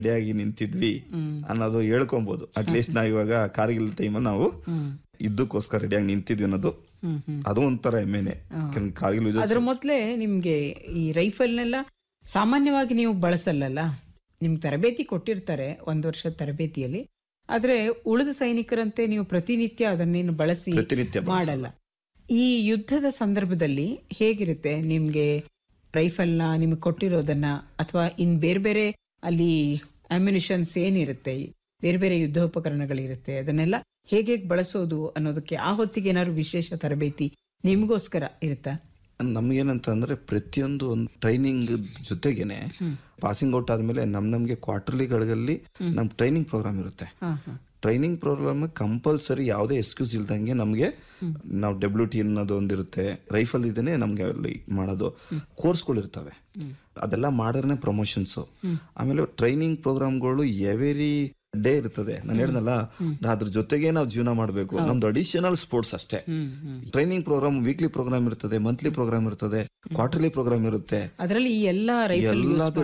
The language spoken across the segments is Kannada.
ರೆಡಿಯಾಗಿ ನಿಂತಿದ್ವಿ ಅನ್ನೋದು ಹೇಳ್ಕೊಬಹುದು ಅಟ್ಲೀಸ್ಟ್ ನಾವ್ ಇವಾಗ ಕಾರ್ಗಿಲ್ ಟೈಮಲ್ಲಿ ನಾವು ಯುದ್ಧಕ್ಕೋಸ್ಕರ ರೆಡಿಯಾಗಿ ನಿಂತಿದ್ವಿ ಅನ್ನೋದು ಹ್ಮ್ ಹ್ಮ್ ಅದು ಒಂಥರ ಹೆಮ್ಮೆನೆ ಯಾಕಂದ್ರೆ ಕಾರ್ಗಿಲ್ ಯುದ್ಧ ಅದ್ರ ಮೊದ್ಲೇ ನಿಮ್ಗೆ ಈ ರೈಫಲ್ನೆಲ್ಲ ಸಾಮಾನ್ಯವಾಗಿ ನೀವು ಬಳಸಲ್ಲಲ್ಲ ನಿಮ್ಗೆ ತರಬೇತಿ ಕೊಟ್ಟಿರ್ತಾರೆ ಒಂದು ವರ್ಷದ ತರಬೇತಿಯಲ್ಲಿ ಆದ್ರೆ ಉಳಿದ ಸೈನಿಕರಂತೆ ನೀವು ಪ್ರತಿನಿತ್ಯ ಅದನ್ನೇನು ಬಳಸಿ ಪ್ರತಿನಿತ್ಯ ಬಳಸಲ್ಲ. ಮಾಡಲ್ಲ ಈ ಯುದ್ಧದ ಸಂದರ್ಭದಲ್ಲಿ ಹೇಗಿರುತ್ತೆ ನಿಮ್ಗೆ ರೈಫಲ್ನ ನಿಮ್ಗೆ ಕೊಟ್ಟಿರೋದನ್ನ ಅಥವಾ ಇನ್ ಬೇರೆ ಬೇರೆ ಅಲ್ಲಿ ಅಮ್ಯುನಿಷನ್ಸ್ ಏನಿರುತ್ತೆ ಬೇರೆ ಬೇರೆ ಯುದ್ಧೋಪಕರಣಗಳಿರುತ್ತೆ ಅದನ್ನೆಲ್ಲ ಹೇಗೆ ಹೇಗೆ ಬಳಸೋದು ಅನ್ನೋದಕ್ಕೆ ಆ ಹೊತ್ತಿಗೆ ಏನಾದ್ರು ವಿಶೇಷ ತರಬೇತಿ ನಿಮ್ಗೋಸ್ಕರ ಇರುತ್ತಾ ನಮ್ಗೇನಂತ ಅಂದ್ರೆ ಪ್ರತಿಯೊಂದು ಒಂದು ಟ್ರೈನಿಂಗ್ ಜೊತೆಗೇನೆ ಪಾಸಿಂಗ್ ಔಟ್ ಆದ್ಮೇಲೆ ನಮ್ ನಮ್ಗೆ ಕ್ವಾರ್ಟರ್ಲಿಗಳಲ್ಲಿ ನಮ್ ಟ್ರೈನಿಂಗ್ ಪ್ರೋಗ್ರಾಮ್ ಇರುತ್ತೆ ಹಾ ಹಾ ಟ್ರೈನಿಂಗ್ ಪ್ರೋಗ್ರಾಮ್ ಕಂಪಲ್ಸರಿ ಯಾವುದೇ ಎಕ್ಸ್ಕ್ಯೂಸ್ ಇಲ್ದಂಗೆ ನಮಗೆ ನಾವು ಡಬ್ಲ್ಯೂ ಟಿ ಅನ್ನೋದು ಒಂದಿರುತ್ತೆ ರೈಫಲ್ ಇದೇನೆ ನಮ್ಗೆ ಅಲ್ಲಿ ಮಾಡೋದು ಕೋರ್ಸ್ಗಳು ಇರ್ತವೆ ಅದೆಲ್ಲ ಮಾಡಿದ್ರೆ ಪ್ರಮೋಷನ್ಸ್ ಆಮೇಲೆ ಟ್ರೈನಿಂಗ್ ಪ್ರೋಗ್ರಾಮ್ಗಳು ಎವರಿ ಡೇ ಇರ್ತದೆ ನಾನು ಹೇಳ್ದಲ್ಲ ಅದ್ರ ಜೊತೆಗೆ ನಾವು ಜೀವನ ಮಾಡಬೇಕು ನಮ್ದು ಅಡಿಷನಲ್ ಸ್ಪೋರ್ಟ್ಸ್ ಅಷ್ಟೇ ಟ್ರೈನಿಂಗ್ ಪ್ರೋಗ್ರಾಮ್ ವೀಕ್ಲಿ ಪ್ರೋಗ್ರಾಮ್ ಇರ್ತದೆ ಮಂತ್ಲಿ ಪ್ರೋಗ್ರಾಮ್ ಇರ್ತದೆ ಕ್ವಾರ್ಟರ್ಲಿ ಪ್ರೋಗ್ರಾಮ್ ಇರುತ್ತೆ ಅದರಲ್ಲಿ ಈ ಎಲ್ಲಾ ರೈಫಲ್ ಎಲ್ಲಾದ್ರು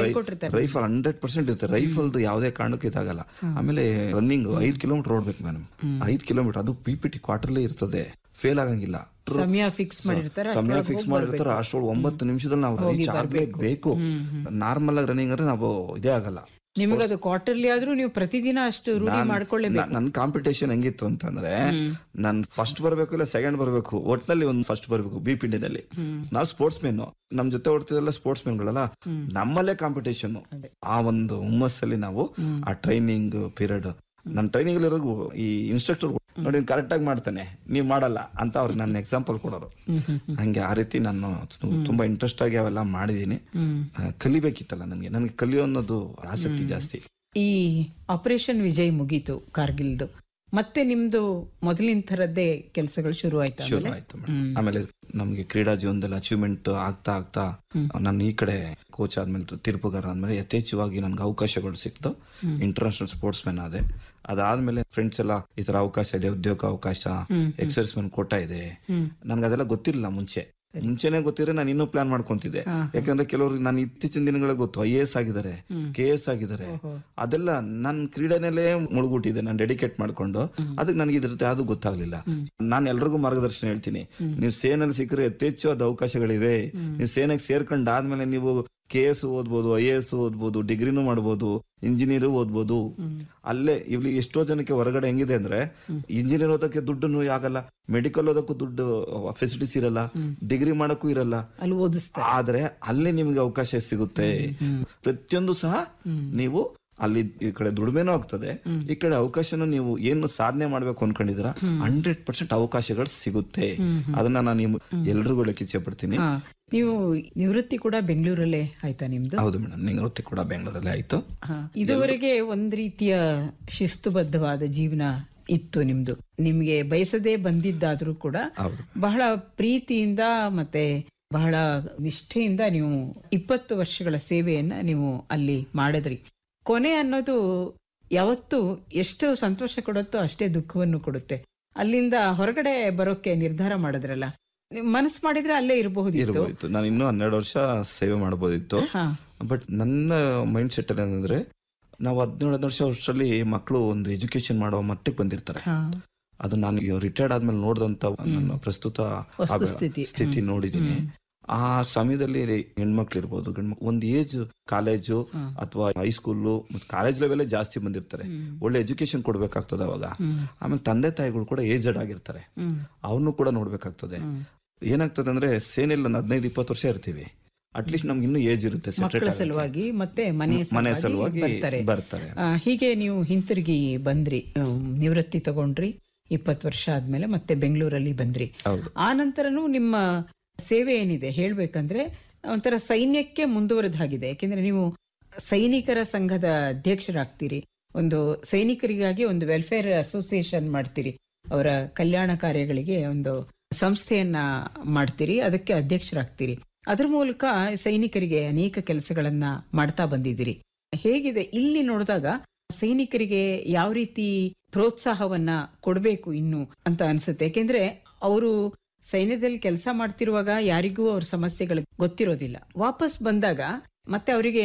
ರೈಫಲ್ ಹಂಡ್ರೆಡ್ ಪರ್ಸೆಂಟ್ ಇರುತ್ತೆ ರೈಫಲ್ದು ಯಾವುದೇ ಕಾರಣಕ್ಕೂ ಇದಾಗಲ್ಲ ಆಮೇಲೆ ರನ್ನಿಂಗ್ ಐದ್ ಕಿಲೋಮೀಟರ್ ಓಡ್ಬೇಕು ಮೇಡಮ್ ಐದ್ ಕಿಲೋಮೀಟರ್ ಅದು ಪಿ ಪಿ ಟಿ ಕ್ವಾರ್ಟರ್ಲಿ ಇರ್ತದೆ ಫೇಲ್ ಆಗಂಗಿಲ್ಲ ಸಮಯ ಫಿಕ್ಸ್ ಮಾಡಿರ್ತಾರೆ ಸಮಯ ಫಿಕ್ಸ್ ಮಾಡಿರ್ತಾರೆ ಅಷ್ಟೊಳಗೆ ಒಂಬತ್ತು ನಿಮಿಷದಲ್ಲಿ ನಾವು ರೀಚ್ ಆಗ್ಲೇಬೇಕು ನಾರ್ಮಲ್ ಆಗಿ ರನ್ನಿಂಗ್ ಅಂದ್ರೆ ನಾವು ಇದೇ ಆಗಲ್ಲ ನಿಮಗದು ಕ್ವಾರ್ಟರ್ಲಿ ಆದ್ರೂ ನೀವು ಪ್ರತಿದಿನ ಅಷ್ಟು ರೂಢಿ ಮಾಡ್ಕೊಳ್ಳೇಬೇಕು ನ- ನನ್ ಕಾಂಪಿಟೇಷನ್ ಹೆಂಗಿತ್ತು ಅಂತಂದ್ರೆ ನಾನ್ ಫಸ್ಟ್ ಬರ್ಬೇಕು ಇಲ್ಲ ಸೆಕೆಂಡ್ ಬರ್ಬೇಕು ಒಟ್ನಲ್ಲಿ ಒಂದ್ ಫಸ್ಟ್ ಬರ್ಬೇಕು ಬಿ ಪಿಂಡಿನಲ್ಲಿ ನಾವು ಸ್ಪೋರ್ಟ್ಸ್ ಮೆನ್ ನಮ್ ಜೊತೆ ಓಡ್ತಿದ್ರಲ್ಲ ಸ್ಪೋರ್ಟ್ಸ್ ಮೆನ್ಗಳಲ್ಲ ನಮ್ಮಲ್ಲೇ ಕಾಂಪಿಟೇಷನ್ ಆ ಒಂದು ಹುಮ್ಮಸ್ಸಲ್ಲಿ ನಾವು ಆ ಟ್ರೈನಿಂಗ್ ಪೀರಿಯಡ್ ನನ್ನ ಟ್ರೈನಿಂಗ್ ಇರೋದು ಈ ಇನ್ಸ್ಟ್ರಕ್ಟರ್ ನೋಡಿ ಕರೆಕ್ಟ್ ಆಗಿ ಮಾಡ್ತಾನೆ ನೀವ್ ಮಾಡಲ್ಲ ಅಂತ ಅವ್ರಿಗೆ ನನ್ನ ಎಕ್ಸಾಂಪಲ್ ಕೊಡೋರು ಹಂಗೆ ಆ ರೀತಿ ನಾನು ತು- ತುಂಬಾ ಇಂಟ್ರೆಸ್ಟ್ ಆಗಿ ಅವೆಲ್ಲ ಮಾಡಿದೀನಿ ಆ, ಕಲಿಬೇಕಿತ್ತಲ್ಲ ನನಗೆ ನನಗೆ ಕಲಿಯೋ ಅನ್ನೋದು ಆಸಕ್ತಿ ಜಾಸ್ತಿ ಈ ಆಪರೇಷನ್ ವಿಜಯ್ ಮುಗೀತು ಕಾರ್ಗಿಲ್ದು ಮತ್ತೆ ನಿಮ್ದು ಮೊದಲಿನ ತರದ್ದೇ ಕೆಲಸಗಳು ಶುರು ಆಯ್ತಾ ಶುರು ಆಯ್ತು ಮೇಡಮ್ ಆಮೇಲೆ ನಮ್ಗೆ ಕ್ರೀಡಾ ಜೀವನದಲ್ಲಿ ಅಚೀವ್ಮೆಂಟ್ ಆಗ್ತಾ ಆಗ್ತಾ ನಾನು ಈ ಕಡೆ ಕೋಚ್ ಆದ್ಮೇಲೆ ತೀರ್ಪುಗಾರ ಆದ್ಮೇಲೆ ಯಥೇಚ್ಛವಾಗಿ ನನ್ಗೆ ಅವಕಾಶಗಳು ಸಿಕ್ತು ಇಂಟರ್ನ್ಯಾಷನಲ್ ಸ್ಪೋರ್ಟ್ಸ್ ಮೆನ್ ಆದೆ ಅದಾದ್ಮೇಲೆ ಫ್ರೆಂಡ್ಸ್ ಎಲ್ಲ ಈ ತರ ಅವಕಾಶ ಇದೆ ಉದ್ಯೋಗ ಅವಕಾಶ ಎಕ್ಸರ್ಸ್ ಮೆನ್ ಕೋಟ ಇದೆ ನನ್ಗೆ ಅದೆಲ್ಲ ಗೊತ್ತಿರಲಿಲ್ಲ ಮುಂಚೆ ಮುಂಚೆನೆ ಗೊತ್ತಿದ್ರೆ ನಾನು ಇನ್ನೂ ಪ್ಲಾನ್ ಮಾಡ್ಕೊಂತಿದ್ದೆ ಯಾಕಂದ್ರೆ ಕೆಲವ್ರಿಗೆ ನಾನು ಇತ್ತೀಚಿನ ದಿನಗಳಿಗೆ ಗೊತ್ತು ಐ ಎ ಎಸ್ ಆಗಿದ್ದಾರೆ ಕೆ ಎಸ್ ಆಗಿದ್ದಾರೆ ಅದೆಲ್ಲ ನನ್ನ ಕ್ರೀಡೆನಲ್ಲೇ ಮುಳುಗುಟ್ಟಿದೆ ನಾನು ಡೆಡಿಕೇಟ್ ಮಾಡ್ಕೊಂಡು ಅದಕ್ಕೆ ನನಗೆ ಇದ್ರದ್ದು ಯಾವ್ದು ಗೊತ್ತಾಗ್ಲಿಲ್ಲ ನಾನು ಎಲ್ರಿಗೂ ಮಾರ್ಗದರ್ಶನ ಹೇಳ್ತೀನಿ ನೀವು ಸೇನಲ್ಲಿ ಸಿಕ್ಕರೆ ಯಥೇಚ್ಛವಾದ ಅವಕಾಶಗಳಿವೆ ನೀವು ಸೇನೆಗೆ ಸೇರ್ಕೊಂಡಾದ್ಮೇಲೆ ನೀವು ಕೆ ಎಸ್ ಓದ್ಬೋದು ಐ ಎ ಎಸ್ ಓದ್ಬೋದು ಡಿಗ್ರಿನೂ ಮಾಡ್ಬೋದು ಇಂಜಿನಿಯರ್ ಓದ್ಬೋದು ಅಲ್ಲೇ ಇಲ್ಲಿ ಎಷ್ಟೋ ಜನಕ್ಕೆ ಹೊರಗಡೆ ಹೆಂಗಿದೆ ಅಂದ್ರೆ ಇಂಜಿನಿಯರ್ ಓದಕ್ಕೆ ದುಡ್ಡು ಆಗಲ್ಲ ಮೆಡಿಕಲ್ ಓದಕ್ಕೂ ದುಡ್ಡು ಫೆಸಿಲಿಟೀಸ್ ಇರಲ್ಲ ಡಿಗ್ರಿ ಮಾಡಕ್ಕೂ ಇರಲ್ಲ ಅಲ್ಲಿ ಓದಿಸ್ತಾರೆ ಆದ್ರೆ ಅಲ್ಲಿ ನಿಮ್ಗೆ ಅವಕಾಶ ಸಿಗುತ್ತೆ ಪ್ರತಿಯೊಂದು ಸಹ ನೀವು ಅಲ್ಲಿ ಈ ಕಡೆ ದುಡಿಮೆನೂ ಆಗ್ತದೆ ಈ ಕಡೆ ಅವಕಾಶನೂ ನೀವು ಏನು ಸಾಧನೆ ಮಾಡ್ಬೇಕು ಅನ್ಕೊಂಡಿದ್ರ ಹಂಡ್ರೆಡ್ ಪರ್ಸೆಂಟ್ ಅವಕಾಶಗಳು ಸಿಗುತ್ತೆ ಅದನ್ನ ನಾನು ನಿಮ್ ಎಲ್ರಿಗೂ ಹೇಳಕ್ ಇಚ್ಛೆ ಪಡ್ತೀನಿ ಹಾ ನೀವು ನಿವೃತ್ತಿ ಕೂಡ ಬೆಂಗಳೂರಲ್ಲೇ ಆಯ್ತಾ ನಿಮ್ದು ಹೌದು ಮೇಡಮ್ ನಿವೃತ್ತಿ ಕೂಡ ಬೆಂಗಳೂರಲ್ಲೇ ಆಯ್ತು ಹಾ. ಇದುವರೆಗೆ ಒಂದ್ ರೀತಿಯ ಶಿಸ್ತುಬದ್ಧವಾದ ಜೀವನ ಇತ್ತು ನಿಮ್ದು ನಿಮ್ಗೆ ಬಯಸದೇ ಬಂದಿದ್ದಾದ್ರೂ ಕೂಡ ಹೌದು ಬಹಳ ಪ್ರೀತಿಯಿಂದ ಮತ್ತೆ ಬಹಳ ನಿಷ್ಠೆಯಿಂದ ನೀವು ಇಪ್ಪತ್ತು ವರ್ಷಗಳ ಸೇವೆಯನ್ನ ನೀವು ಅಲ್ಲಿ ಮಾಡಿದ್ರಿ ಕೊನೆ ಅನ್ನೋದು ಯಾವತ್ತು ಎಷ್ಟು ಸಂತೋಷ ಕೊಡುತ್ತೋ ಅಷ್ಟೇ ದುಃಖವನ್ನು ಕೊಡುತ್ತೆ ಅಲ್ಲಿಂದ ಹೊರಗಡೆ ಬರೋಕೆ ನಿರ್ಧಾರ ಮಾಡಿದ್ರಲ್ಲ ನೀವು ಮನಸ್ಸು ಮಾಡಿದ್ರೆ ಅಲ್ಲೇ ಇರಬಹುದಿತ್ತು ಇರ್ಬೋದಿತ್ತು ನಾನು ಇನ್ನೂ ಹನ್ನೆರಡು ವರ್ಷ ಸೇವೆ ಮಾಡ್ಬೋದಿತ್ತು ಹಾ ಬಟ್ ನನ್ನ ಮೈಂಡ್ ಸೆಟ್ ಅಲ್ಲಿ ಏನಂದ್ರೆ ನಾವು ಹದಿನೇಳು ಹದಿನೆಂಟು ವರ್ಷ ವರ್ಷದಲ್ಲಿ ಮಕ್ಕಳು ಒಂದು ಎಜುಕೇಶನ್ ಮಾಡೋ ಮಟ್ಟಕ್ಕೆ ಬಂದಿರ್ತಾರೆ ಹಾ ಅದು ನಾನು ರಿಟೈರ್ಡ್ ಆದ್ಮೇಲೆ ನೋಡಿದಂತ ನನ್ನ ಪ್ರಸ್ತುತ ವಸ್ತುಸ್ಥಿತಿ. ಸ್ಥಿತಿ ನೋಡಿದೀನಿ ಆ ಸಮಯದಲ್ಲಿ ಹೆಣ್ಮಕ್ಳು ಇರ್ಬೋದು ಗಂಡ್ಮಕ್ಳು ಒಂದು ಏಜ್ ಕಾಲೇಜು ಅಥವಾ ಹೈಸ್ಕೂಲು ಮತ್ತು ಕಾಲೇಜ್ ಲೆವೆಲ್ ಜಾಸ್ತಿ ಬಂದಿರ್ತಾರೆ ಒಳ್ಳೆ ಎಜುಕೇಶನ್ ಕೊಡ್ಬೇಕಾಗ್ತದೆ ಅವಾಗ ಆಮೇಲೆ ತಂದೆ ತಾಯಿಗಳು ಕೂಡ ಏಜಡ್ ಆಗಿರ್ತಾರೆ ಹ್ಮ್ ಅವ್ರನ್ನು ಕೂಡ ನೋಡ್ಬೇಕಾಗ್ತದೆ ಏನಾಗ್ತದೆ ಅಂದ್ರೆ ಸೇನೆಯಲ್ಲಿ ಒಂದು ಹದಿನೈದು ಇಪ್ಪತ್ತು ವರ್ಷ ಇರ್ತೀವಿ ಅಟ್ಲೀಸ್ಟ್ ನಮ್ಗೆ ಇನ್ನೂ ಏಜ್ ಇರುತ್ತೆ ಮಕ್ಕಳ ಸೆಟ್ರೇಟ್ ಸಲುವಾಗಿ ಮತ್ತೆ ಮನೆ ಮನೆ ಸಲುವಾಗಿ ಸಲುವಾಗಿ ಬರ್ತಾರೆ ಬರ್ತಾರೆ ಆ, ಹೀಗೆ ನೀವು ಹಿಂತಿರುಗಿ ಬಂದ್ರಿ ಹ್ಮ್, ನಿವೃತ್ತಿ ತಗೊಂಡ್ರಿ ಇಪ್ಪತ್ತು ವರ್ಷ ಆದ್ಮೇಲೆ ಮತ್ತೆ ಬೆಂಗಳೂರಲ್ಲಿ ಬಂದ್ರಿ ಹೌದು ಆ ನಂತರನೂ ನಿಮ್ಮ ಸೇವೆ ಏನಿದೆ ಹೇಳ್ಬೇಕಂದ್ರೆ ಒಂಥರ ಸೈನ್ಯಕ್ಕೆ ಮುಂದುವರೆದ ಹಾಗಿದೆ ಯಾಕೆಂದ್ರೆ ನೀವು ಸೈನಿಕರ ಸಂಘದ ಅಧ್ಯಕ್ಷರಾಗ್ತೀರಿ ಒಂದು ಸೈನಿಕರಿಗಾಗಿ ಒಂದು ವೆಲ್ಫೇರ್ ಅಸೋಸಿಯೇಷನ್ ಮಾಡ್ತೀರಿ ಅವರ ಕಲ್ಯಾಣ ಕಾರ್ಯಗಳಿಗೆ ಒಂದು ಸಂಸ್ಥೆಯನ್ನ ಮಾಡ್ತೀರಿ ಅದಕ್ಕೆ ಅಧ್ಯಕ್ಷರಾಗ್ತೀರಿ ಅದ್ರ ಮೂಲಕ ಸೈನಿಕರಿಗೆ ಅನೇಕ ಕೆಲಸಗಳನ್ನ ಮಾಡ್ತಾ ಬಂದಿದ್ದೀರಿ ಹೇಗಿದೆ ಇಲ್ಲಿ ನೋಡಿದಾಗ ಸೈನಿಕರಿಗೆ ಯಾವ ರೀತಿ ಪ್ರೋತ್ಸಾಹವನ್ನ ಕೊಡಬೇಕು ಇನ್ನು ಅಂತ ಅನ್ಸುತ್ತೆ ಯಾಕೆಂದ್ರೆ ಅವರು ಸೈನ್ಯದಲ್ಲಿ ಕೆಲಸ ಮಾಡ್ತಿರುವಾಗ ಯಾರಿಗೂ ಅವ್ರ ಸಮಸ್ಯೆಗಳು ಗೊತ್ತಿರೋದಿಲ್ಲ ವಾಪಸ್ ಬಂದಾಗ ಮತ್ತೆ ಅವರಿಗೆ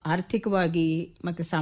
ಆರ್ಥಿಕವಾಗಿ ಮತ್ತೆ